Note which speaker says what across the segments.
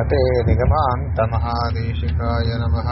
Speaker 1: श्रीमते निगमान्तमहादेशिकाय नमः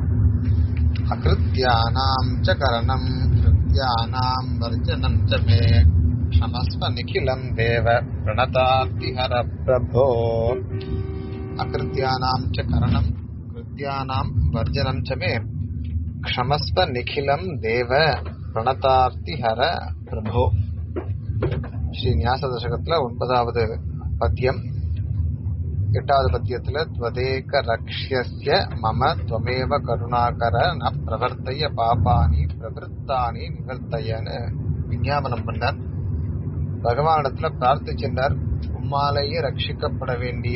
Speaker 1: अकृत्यानां च करणं कृत्यानां वर्जनं च मे क्षमस्व निखिलं देव प्रणतार्तिहर प्रभो अकृत्यानां च करणं कृत्यानां वर्जनं च मे क्षमस्व निखिलं देव பிரணதார்த்திஹர பிரபோ ஸ்ரீ ஞாச தசகத்துல ஒன்பதாவது பத்தியம் எட்டாவது பத்தியத்துல துவதேக ரக்ஷிய மம துவமேவ கருணாகர ந பிரவர்த்தைய பாபானி பிரவருத்தானி நிவர்த்தையன்னு விஞ்ஞாபனம் பண்ணார் பகவானிடத்துல பிரார்த்திச்சென்றார் உம்மாலேயே ரட்சிக்கப்பட வேண்டிய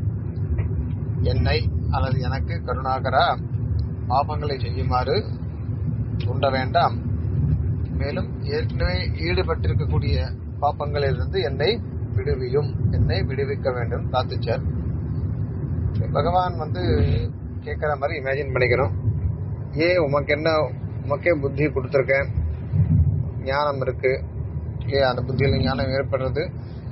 Speaker 1: என்னை அல்லது எனக்கு கருணாகரா பாபங்களை செய்யுமாறு தூண்ட வேண்டாம் மேலும் ஏற்கனவே ஈடுபட்டிருக்கக்கூடிய பாப்பங்களிலிருந்து என்னை விடுவியும் என்னை விடுவிக்க வேண்டும் பிரார்த்திச்சார் பகவான் வந்து கேட்குற மாதிரி இமேஜின் பண்ணிக்கணும் ஏன் உமக்கு என்ன உமக்கே புத்தி கொடுத்துருக்கேன் ஞானம் இருக்கு ஏன் அந்த புத்தியில் ஞானம் ஏற்படுறது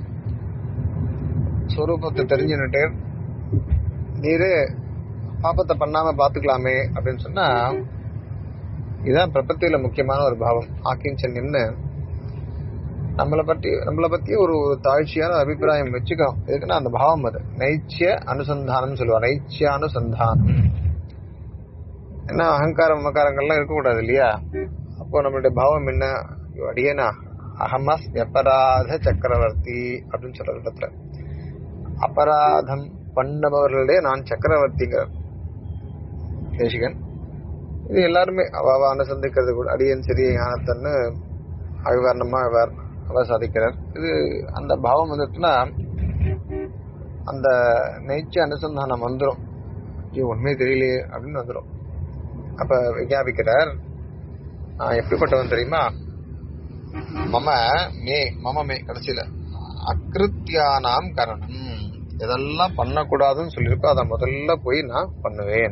Speaker 1: ஸ்வரூபத்தை தெரிஞ்சுன்னுட்டு நீரு பாப்பத்தை பண்ணாம பாத்துக்கலாமே அப்படின்னு சொன்னா இதுதான் பிரபத்தியில முக்கியமான ஒரு பாவம் ஆக்கிஞ்சன் என்ன நம்மளை பற்றி நம்மளை பத்தி ஒரு தாழ்ச்சியான அபிப்பிராயம் வச்சுக்கணும் எதுக்குன்னா அந்த பாவம் அது நைச்சிய அனுசந்தானம் சொல்லுவா நைச்சிய அனுசந்தானம் ஏன்னா அகங்காரம் மகாரங்கள்லாம் இருக்கக்கூடாது இல்லையா அப்போ நம்மளுடைய பாவம் என்ன அடியனா அகமஸ் அபராத சக்கரவர்த்தி அப்படின்னு சொல்ற இடத்துல அபராதம் பண்ணபவர்களுடைய நான் சக்கரவர்த்திங்கிறார் தேசிகன் இது எல்லாருமே அவ அவ அனுசந்திக்கிறது கூட அடியன் சரி ஞானத்தன்னு அழ்வாரணமா அவர் அவர் சாதிக்கிறார் இது அந்த பாவம் வந்துட்டுனா அந்த நெய்ச்ச அனுசந்தானம் வந்துடும் ஐயோ உண்மை தெரியலையே அப்படின்னு வந்துடும் அப்ப விஞ்ஞாபிக்கிறார் நான் எப்படிப்பட்டவன் தெரியுமா மம மே மம மே கடைசியில அக்கிருத்தியானாம் கரணம் எதெல்லாம் பண்ணக்கூடாதுன்னு சொல்லியிருக்கோ அதை முதல்ல போய் நான் பண்ணுவேன்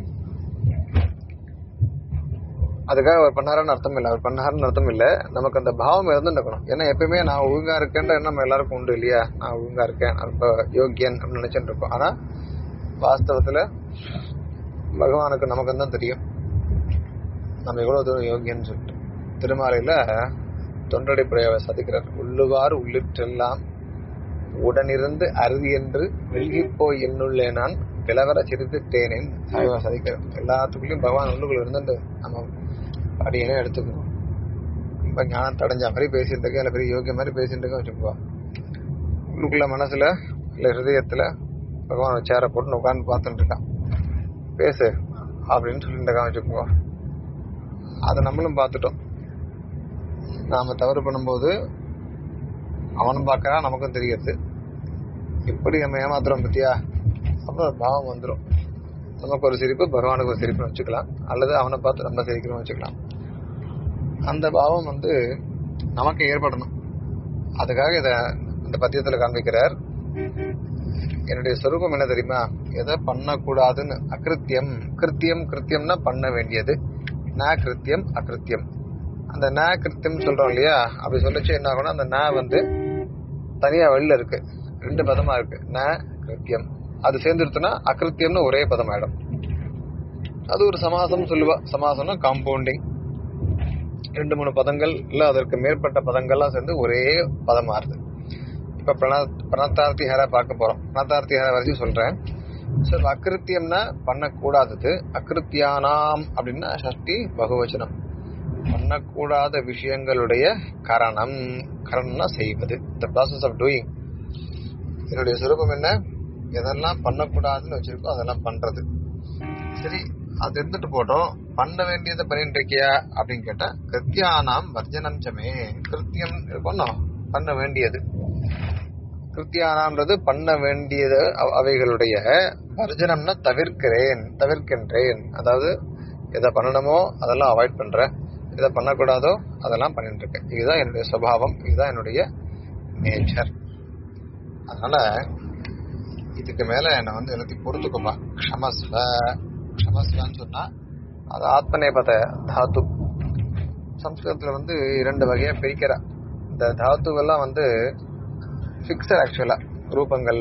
Speaker 1: அதுக்காக அவர் பண்ணாருன்னு அர்த்தம் இல்லை அவர் பண்ணாருன்னு அர்த்தம் இல்லை நமக்கு அந்த பாவம் இருந்துருக்கணும் ஏன்னா எப்பயுமே நான் ஒழுங்கா இருக்கேன்ற நம்ம எல்லாருக்கும் உண்டு இல்லையா நான் ஒழுங்கா இருக்கேன் ரொம்ப யோக்கியன் அப்படின்னு நினைச்சுட்டு இருக்கோம் ஆனா வாஸ்தவத்துல பகவானுக்கு நமக்கு தான் தெரியும் நம்ம எவ்வளவு தூரம் யோகியன்னு சொல்லிட்டு திருமாலையில தொண்டடி புறையவை சதிக்கிறார் உள்ளுவார் உள்ளிட்டெல்லாம் உடனிருந்து அறுதி என்று வெள்கிப்போய் என்னுள்ளே நான் பிளவர சிரித்துட்டேனேன் சதிக்கிறார் எல்லாத்துக்குள்ளயும் பகவான் உள்ளுக்குள்ள இருந்துட்டு நம்ம அடியனே எடுத்துக்கணும் ரொம்ப ஞானம் தடைஞ்ச மாதிரி பேசிட்டு இருக்கேன் இல்லை பெரிய யோகிய மாதிரி பேசிட்டு இருக்கேன் வச்சுக்கோ உள்ளுக்குள்ள மனசுல இல்ல ஹிருதயத்துல பகவான் சேரை போட்டு உட்காந்து பார்த்துட்டு இருக்கான் பேசு அப்படின்னு சொல்லிட்டு இருக்கான் வச்சுக்கோ அதை நம்மளும் பார்த்துட்டோம் நாம தவறு பண்ணும்போது அவனும் பார்க்கறான் நமக்கும் தெரியுது எப்படி நம்ம ஏமாத்துறோம் பத்தியா அப்புறம் பாவம் வந்துடும் நமக்கு ஒரு சிரிப்பு பகவானுக்கு ஒரு சிரிப்புன்னு வச்சுக்கலாம் அல்லது அவனை பார்த்து நம்ம சிரிக்கிறோம் வச்சுக்கலாம் அந்த பாவம் வந்து நமக்கு ஏற்படணும் அதுக்காக இத இந்த பத்தியத்துல காண்பிக்கிறார் என்னுடைய சொரூபம் என்ன தெரியுமா எதை பண்ணக்கூடாதுன்னு அகிருத்தியம் கிருத்தியம் கிருத்தியம்னா பண்ண வேண்டியது ந கிருத்தியம் அகிருத்தியம் அந்த ந கிருத்தியம் சொல்றோம் இல்லையா அப்படி சொல்லிச்சு என்ன ஆகும்னா அந்த ந வந்து தனியா வெளில இருக்கு ரெண்டு பதமா இருக்கு ந கிருத்தியம் அது சேர்ந்துருச்சுன்னா அகிருத்தியம்னு ஒரே பதம் ஆயிடும் அது ஒரு சமாசம் சொல்லுவா சமாசம்னா காம்பவுண்டிங் ரெண்டு மூணு பதங்கள் இல்ல அதற்கு மேற்பட்ட பதங்கள்லாம் சேர்ந்து ஒரே பதம் மாறுது இப்ப பிரண பிரணத்தார்த்தி ஹேர பார்க்க போறோம் பிரணத்தார்த்தி ஹேர வரைக்கும் சொல்றேன் ஸோ அகிருத்தியம்னா பண்ணக்கூடாதது அகிருத்தியானாம் அப்படின்னா ஷஷ்டி பகுவச்சனம் பண்ணக்கூடாத விஷயங்களுடைய கரணம் கரணம்னா செய்வது த ப்ராசஸ் ஆஃப் டூயிங் என்னுடைய சுரூபம் என்ன எதெல்லாம் பண்ணக்கூடாதுன்னு வச்சிருக்கோ அதெல்லாம் பண்றது சரி அது இருந்துட்டு போட்டோம் பண்ண வேண்டியதை பண்ணிட்டு இருக்கியா அப்படின்னு கேட்டா கிருத்தியானாம் வர்ஜனம் சமே கிருத்தியம் இருக்கணும் பண்ண வேண்டியது கிருத்தியானாம்ன்றது பண்ண வேண்டியது அவைகளுடைய வர்ஜனம்னா தவிர்க்கிறேன் தவிர்க்கின்றேன் அதாவது எதை பண்ணணுமோ அதெல்லாம் அவாய்ட் பண்றேன் எதை பண்ணக்கூடாதோ அதெல்லாம் பண்ணிட்டு இருக்கேன் இதுதான் என்னுடைய சுவாவம் இதுதான் என்னுடைய நேச்சர் அதனால இதுக்கு மேல என்ன வந்து எல்லாத்தையும் பொறுத்துக்குமா க்ஷமஸ்வ க்ஷமஸ்வன்னு சொன்னா அது ஆத்மநேபத தாத்து சம்ஸ்கிருதத்துல வந்து இரண்டு வகையா பிரிக்கிறா இந்த தாத்துவெல்லாம் வந்து ஃபிக்ஸட் ஆக்சுவலா ரூபங்கள்லாம்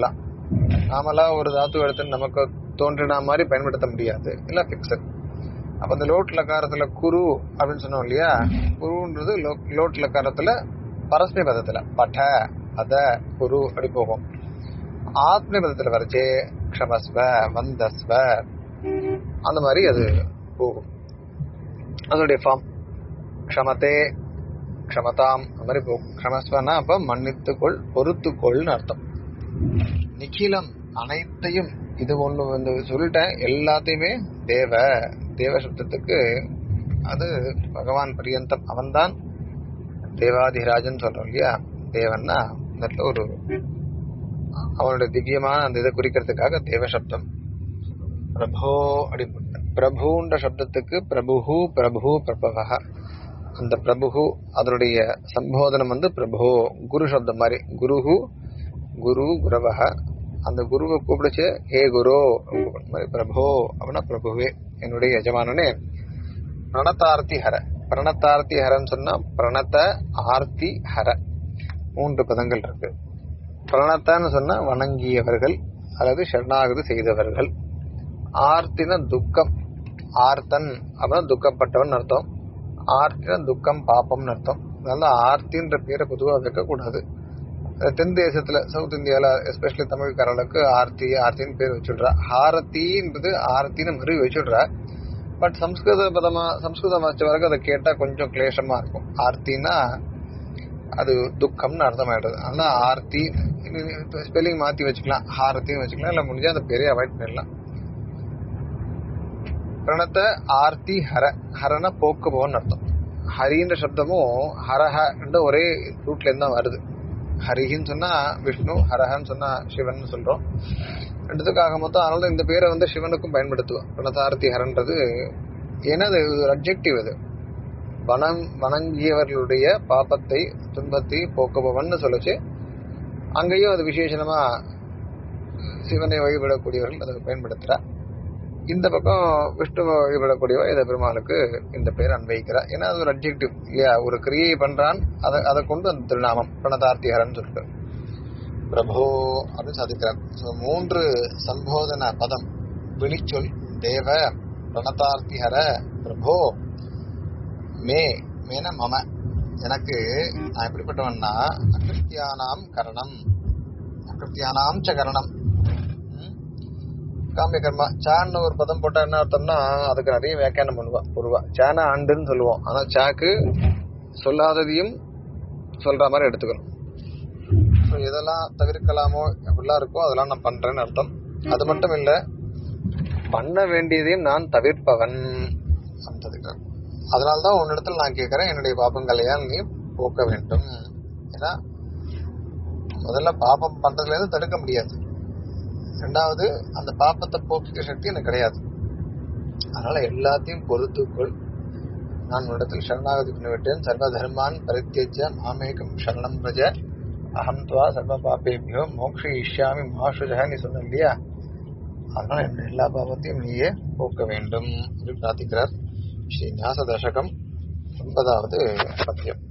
Speaker 1: நாமளா ஒரு தாத்து எடுத்து நமக்கு தோன்றின மாதிரி பயன்படுத்த முடியாது இல்ல பிக்சட் அப்ப இந்த லோட் லக்காரத்துல குரு அப்படின்னு சொன்னோம் இல்லையா குருன்றது லோ- லோட் லக்காரத்துல பரஸ்மை பதத்துல பட அத குரு அப்படி போகும் ஆத்ம பதத்துல வரைச்சே க்ஷமஸ்வ வந்தஸ்வ அந்த மாதிரி அது போகும் அதனுடைய ஃபார்ம் க்ஷமத்தே க்ஷமதாம் அந்த மாதிரி போகும் க்ஷமஸ்வனா அப்ப மன்னித்துக்கொள் பொறுத்துக்கொள்னு அர்த்தம் நிகிலம் அனைத்தையும் இது ஒண்ணு வந்து சொல்லிட்டேன் எல்லாத்தையுமே தேவ தேவ சப்தத்துக்கு அது பகவான் பரியந்தம் அவன்தான் தேவாதிராஜன் சொல்றோம் இல்லையா தேவன்னா இந்த இடத்துல ஒரு அவனுடைய திவ்யமான அந்த இதை குறிக்கிறதுக்காக தேவ சப்தம் பிரபோ அப்படி பிரபுன்ற சப்தத்துக்கு பிரபுஹு பிரபு பிரபவக அந்த பிரபுஹு அதனுடைய சம்போதனம் வந்து பிரபு குரு சப்தம் மாதிரி குருஹு குரு குரவக அந்த குருவை கூப்பிடுச்சு ஹே குரு அப்படின்னு கூப்பிடுற மாதிரி பிரபோ அப்படின்னா பிரபுவே என்னுடைய எஜமானனே பிரணதார்த்தி ஹர பிரணதார்த்தி ஹரன்னு சொன்னா பிரணத ஆர்த்தி ஹர மூன்று பதங்கள் இருக்கு பிரணத்தான்னு சொன்னா வணங்கியவர்கள் அல்லது சரணாகதி செய்தவர்கள் ஆர்த்தின துக்கம் ஆர்த்தன் அப்படின்னா துக்கப்பட்டவன் அர்த்தம் ஆர்த்தின துக்கம் பாப்பம்னு அர்த்தம் அதனால ஆர்த்தின்ற பேரை பொதுவாக வைக்கக்கூடாது அஹ் தென் தேசத்துல சவுத் இந்தியால எஸ்பெஷலி தமிழ்காரர்களுக்கு ஆர்த்தி ஆர்த்தின்னு பேர் வச்சுடுறா ஹாரத்தின்றது ஆர்த்தின்னு மறுவி வச்சுடுறா பட் சம்ஸ்கிருத பதமா சம்ஸ்கிருதம் வச்ச வரைக்கும் அதை கேட்டா கொஞ்சம் கிளேஷமா இருக்கும் ஆர்த்தினா அது துக்கம்னு அர்த்தமாயிடுது ஆனா ஆர்த்தி ஸ்பெல்லிங் மாத்தி வச்சுக்கலாம் ஹாரத்தின்னு வச்சுக்கலாம் இல்ல முடிஞ்சா அந்த பேரே அவாய்ட் பண்ணிடலாம் பிரணத்த ஆர்த்தி ஹர ஹரன போக்குபவன் அர்த்தம் ஹரின்ற சப்தமும் ஹரஹ என்ற ஒரே ரூட்ல இருந்து தான் வருது ஹரிஹின்னு சொன்னா விஷ்ணு ஹரஹன்னு சொன்னா சிவன் சொல்றோம் ரெண்டுத்துக்காக மொத்தம் அதனால இந்த பேரை வந்து சிவனுக்கும் பயன்படுத்துவோம் பிரணதார்த்தி ஹரன்றது ஏன்னா அது ஒரு அப்ஜெக்டிவ் அது வனம் வணங்கியவர்களுடைய பாப்பத்தை துன்பத்தை போக்குபவன் சொல்லுச்சு அங்கேயும் அது விசேஷமா சிவனை வழிபடக்கூடியவர்கள் அதை பயன்படுத்துறா இந்த பக்கம் விஷ்ணு வழிபடக்கூடியவ இதை பெருமாளுக்கு இந்த பேர் அன்வைக்கிறார் ஏன்னா அது ஒரு அப்ஜெக்டிவ் இல்லையா ஒரு கிரியை பண்றான் அதை அதை கொண்டு அந்த திருநாமம் பிரணதார்த்திகரன் சொல்லிட்டு பிரபோ அப்படின்னு சாதிக்கிறார் So, மூன்று சம்போதன பதம் விழிச்சொல் தேவ பிரணதார்த்திஹர பிரபோ மே மேன மம எனக்கு நான் எப்படிப்பட்டவன்னா அகிருத்தியானாம் கரணம் அகிருத்தியானாம் ச கரணம் ம்? காமிய கர்மா சான்னு ஒரு பதம் போட்டா என்ன அர்த்தம்னா அதுக்கு நிறைய வியாக்கியானம் பண்ணுவா பொருவா சான ஆண்டுன்னு சொல்லுவோம் ஆனா சாக்கு சொல்லாததையும் சொல்ற மாதிரி எடுத்துக்கணும் ஸோ எதெல்லாம் தவிர்க்கலாமோ எப்படிலாம் இருக்கோ அதெல்லாம் நான் பண்றேன்னு அர்த்தம் அது மட்டும் இல்ல பண்ண வேண்டியதையும் நான் தவிர்ப்பவன் அப்படின்றதுக்கு அதனால்தான் உன்னிடத்தில் நான் கேட்கிறேன் என்னுடைய பாப்பங்களையால் நீ போக்க வேண்டும் ஏன்னா முதல்ல பாப்பம் பண்றதுல இருந்து தடுக்க முடியாது ரெண்டாவது அந்த பாப்பத்தை போக்கிக்க சக்தி எனக்கு கிடையாது அதனால எல்லாத்தையும் பொறுத்துக்கொள் நான் உன்னிடத்தில் சரணாகதி பண்ணிவிட்டேன் சர்வ தர்மான் பரித்தியஜ மாமேகம் சரணம் பிரஜ அகம் துவா சர்வ பாப்பேபியோ மோக்ஷயிஷ்யாமி மாஷுஜக நீ சொன்ன இல்லையா அதனால என்ன எல்லா பாவத்தையும் நீயே போக்க வேண்டும் என்று பிரார்த்திக்கிறார் ஸ்ரீ ஞாச தசகம் ஒன்பதாவது பத்தியம்